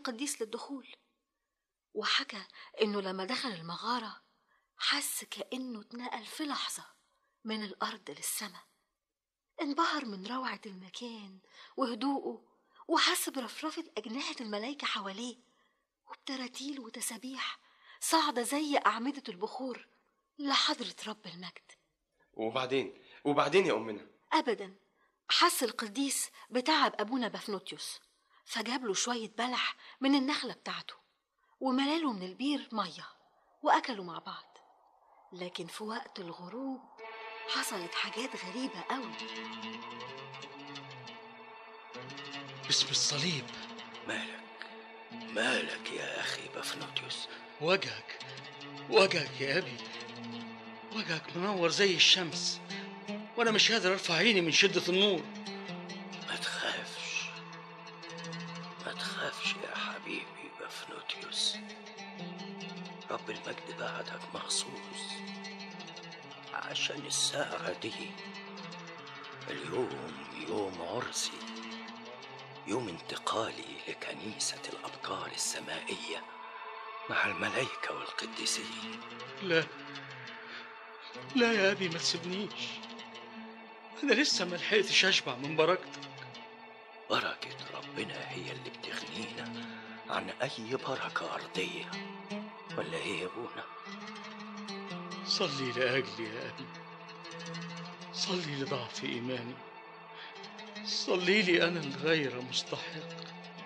القديس للدخول وحكى إنه لما دخل المغارة حس كأنه اتنقل في لحظة من الأرض للسماء انبهر من روعة المكان وهدوءه وحس برفرفة أجنحة الملايكة حواليه وبتراتيل وتسابيح صاعدة زي أعمدة البخور لحضرة رب المجد وبعدين وبعدين يا أمنا أبدا حس القديس بتعب أبونا بفنوتيوس فجاب له شوية بلح من النخلة بتاعته وملاله من البير مية وأكلوا مع بعض لكن في وقت الغروب حصلت حاجات غريبة قوي باسم الصليب مالك مالك يا أخي بفنوتيوس وجهك وجهك يا أبي وجهك منور زي الشمس وأنا مش قادر أرفع عيني من شدة النور ما تخافش ما تخافش يا حبيبي بفنوتيوس رب المجد بعدك مخصوص عشان الساعة دي اليوم يوم عرسي يوم انتقالي لكنيسة الأبكار السمائية مع الملائكة والقديسين لا لا يا أبي ما تسيبنيش أنا لسه ما لحقتش أشبع من بركتك بركة ربنا هي اللي بتغنينا عن أي بركة أرضية ولا إيه يا أبونا؟ صلي لأجلي يا أبي صلي لضعف إيماني صلي لي أنا الغير مستحق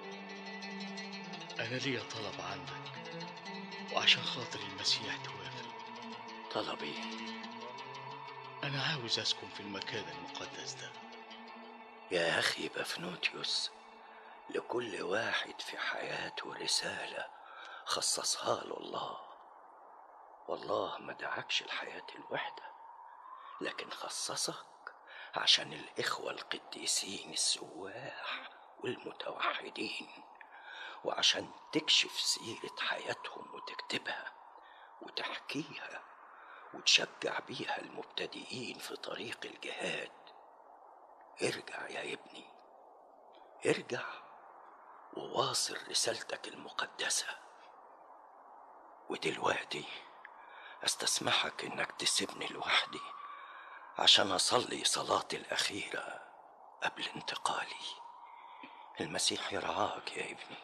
أنا لي طلب عندك وعشان خاطر المسيح توافق طلبي أنا عاوز أسكن في المكان المقدس ده يا أخي بفنوتيوس لكل واحد في حياته رسالة خصصها له الله والله ما دعكش الحياة الوحدة لكن خصصك عشان الإخوة القديسين السواح والمتوحدين وعشان تكشف سيرة حياتهم وتكتبها وتحكيها وتشجع بيها المبتدئين في طريق الجهاد ارجع يا ابني ارجع وواصل رسالتك المقدسة ودلوقتي استسمحك انك تسيبني لوحدي عشان اصلي صلاتي الاخيرة قبل انتقالي المسيح يرعاك يا ابني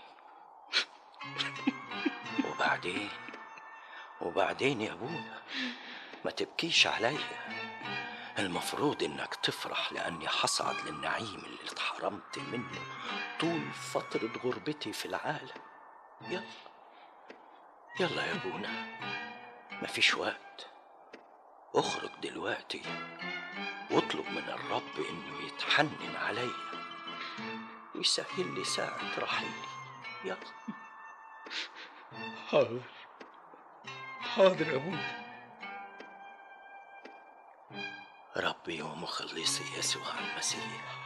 وبعدين وبعدين يا ابونا ما تبكيش عليا المفروض انك تفرح لاني حصعد للنعيم اللي اتحرمت منه طول فترة غربتي في العالم يلا يلا يا ابونا مفيش وقت اخرج دلوقتي واطلب من الرب انه يتحنن عليا ويسهل لي ساعة رحيلي يلا حاضر حاضر يا أبونا ربي ومخلصي يسوع المسيح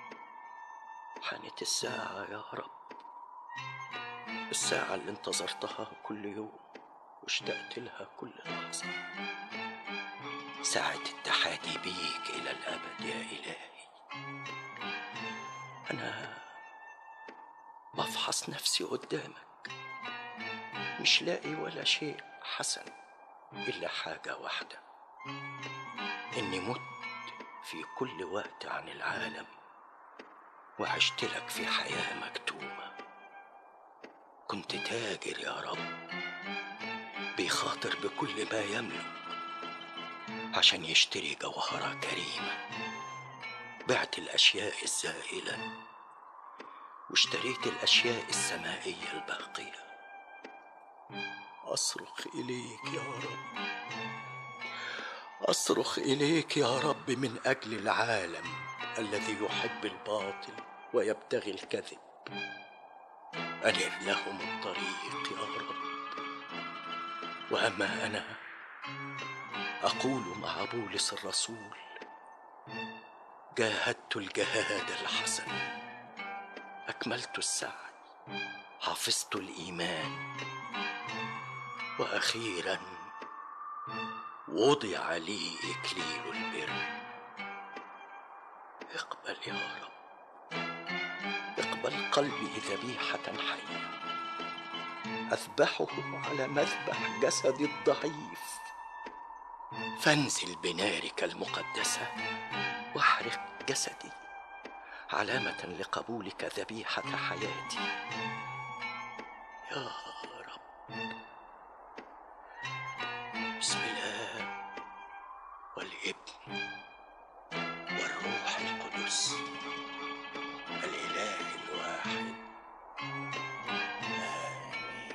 حانت الساعة يا رب الساعة اللي انتظرتها كل يوم واشتقت لها كل لحظة ساعة التحادي بيك إلى الأبد يا إلهي أنا بفحص نفسي قدامك مش لاقي ولا شيء حسن إلا حاجة واحدة إني مت في كل وقت عن العالم وعشت لك في حياة مكتومة كنت تاجر يا رب بيخاطر بكل ما يملك عشان يشتري جوهرة كريمة بعت الأشياء الزائلة واشتريت الأشياء السمائية الباقية أصرخ إليك يا رب أصرخ إليك يا رب من أجل العالم الذي يحب الباطل ويبتغي الكذب أنر لهم الطريق يا رب وأما أنا أقول مع بولس الرسول جاهدت الجهاد الحسن أكملت السعي حفظت الإيمان وأخيرا وضع لي إكليل البر اقبل يا رب اقبل قلبي ذبيحة حية أذبحه على مذبح جسدي الضعيف فانزل بنارك المقدسة واحرق جسدي علامة لقبولك ذبيحة حياتي يا رب بسم الله والابن والروح القدس الإله الواحد آمين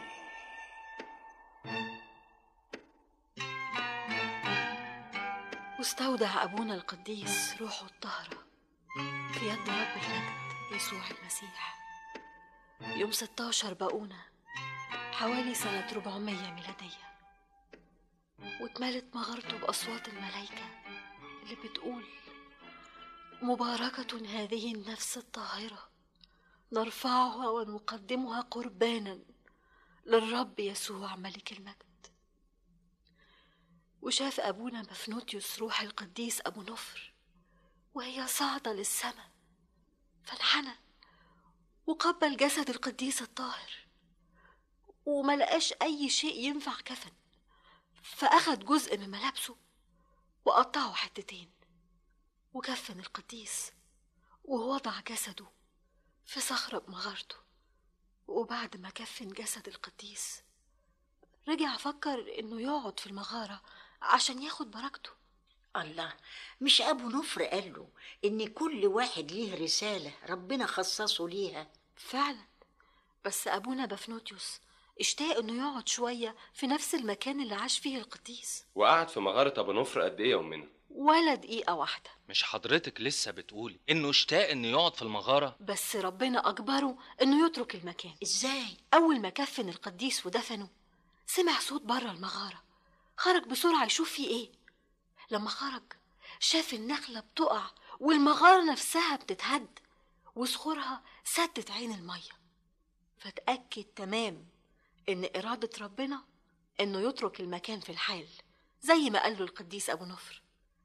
واستودع أبونا القديس روحه الطاهرة في يد رب المجد يسوع المسيح يوم 16 بقونة حوالي سنة 400 ميلادية واتملت مغارته بأصوات الملائكة اللي بتقول مباركة هذه النفس الطاهرة نرفعها ونقدمها قربانا للرب يسوع ملك المجد وشاف أبونا بفنوتيوس روح القديس أبو نفر وهي صاعدة للسماء فانحنى وقبل جسد القديس الطاهر وما لقاش أي شيء ينفع كفن فأخد جزء من ملابسه وقطعه حتتين وكفن القديس ووضع جسده في صخرة بمغارته وبعد ما كفن جسد القديس رجع فكر إنه يقعد في المغارة عشان ياخد بركته الله مش أبو نفر قال له إن كل واحد ليه رسالة ربنا خصصه ليها فعلا بس أبونا بفنوتيوس اشتاق إنه يقعد شوية في نفس المكان اللي عاش فيه القديس وقعد في مغارة أبو نفر قد إيه يا أمنا؟ ولا دقيقة واحدة مش حضرتك لسه بتقولي انه اشتاق انه يقعد في المغاره بس ربنا أجبره إنه يترك المكان إزاي؟ أول ما كفن القديس ودفنه سمع صوت بره المغارة خرج بسرعة يشوف فيه إيه لما خرج شاف النخلة بتقع والمغارة نفسها بتتهد وصخورها سدت عين المية فتأكد تمام إن إرادة ربنا إنه يترك المكان في الحال زي ما قال له القديس أبو نفر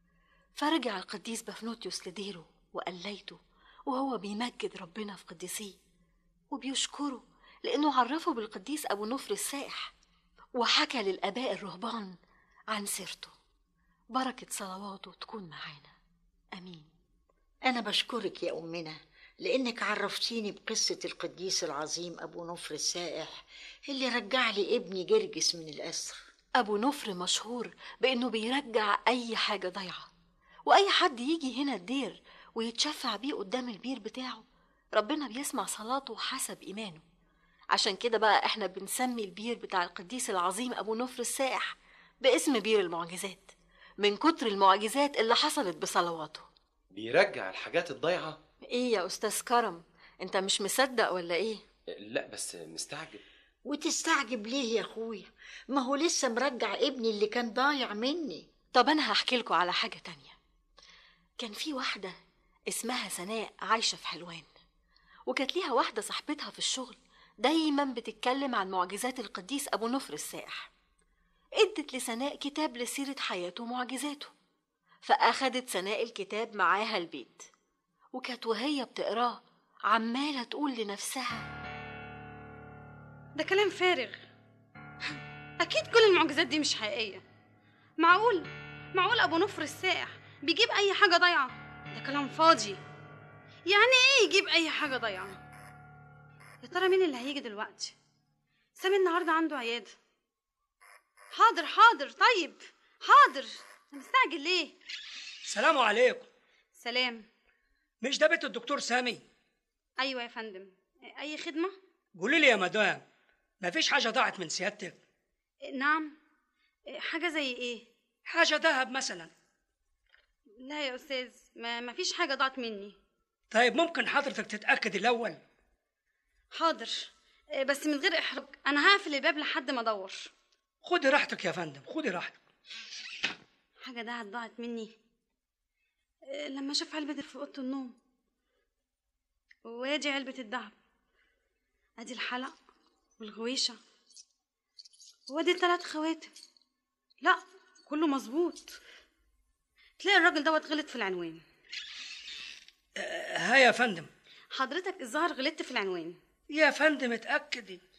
فرجع القديس بفنوتيوس لديره وقليته وهو بيمجد ربنا في قديسيه وبيشكره لأنه عرفه بالقديس أبو نفر السائح وحكى للآباء الرهبان عن سيرته بركة صلواته تكون معانا أمين أنا بشكرك يا أمنا لأنك عرفتيني بقصة القديس العظيم أبو نفر السائح اللي رجع لي ابني جرجس من الأسر أبو نفر مشهور بإنه بيرجع أي حاجة ضايعة وأي حد يجي هنا الدير ويتشفع بيه قدام البير بتاعه ربنا بيسمع صلاته حسب إيمانه عشان كده بقى احنا بنسمي البير بتاع القديس العظيم أبو نفر السائح باسم بير المعجزات من كتر المعجزات اللي حصلت بصلواته بيرجع الحاجات الضايعة؟ ايه يا أستاذ كرم انت مش مصدق ولا ايه لا بس مستعجب وتستعجب ليه يا أخويا ما هو لسه مرجع ابني اللي كان ضايع مني طب أنا هحكي لكم على حاجة تانية كان في واحدة اسمها سناء عايشة في حلوان وكانت ليها واحدة صاحبتها في الشغل دايما بتتكلم عن معجزات القديس أبو نفر السائح ادت لسناء كتاب لسيرة حياته ومعجزاته فأخدت سناء الكتاب معاها البيت وكانت وهي بتقراه عمالة تقول لنفسها ده كلام فارغ أكيد كل المعجزات دي مش حقيقية معقول معقول أبو نفر السائح بيجيب أي حاجة ضايعة ده كلام فاضي يعني إيه يجيب أي حاجة ضايعة يا ترى مين اللي هيجي دلوقتي سامي النهاردة عنده عيادة حاضر حاضر طيب حاضر أنا مستعجل ليه السلام عليكم سلام مش ده بيت الدكتور سامي أيوة يا فندم أي خدمة قولي لي يا مدام مفيش حاجة ضاعت من سيادتك نعم حاجة زي إيه حاجة ذهب مثلا لا يا أستاذ ما ما فيش حاجة ضاعت مني طيب ممكن حضرتك تتأكد الأول حاضر آه، بس من غير إحراج أنا هقفل الباب لحد ما أدور خدي راحتك يا فندم خدي راحتك حاجة ده ضاعت مني آه، لما شاف علبة في أوضة النوم وادي علبة الدهب ادي الحلق والغويشة وادي التلات خواتم لا كله مظبوط تلاقي الراجل دوت غلط في العنوان ها يا فندم حضرتك الظاهر غلطت في العنوان يا فندم اتأكدي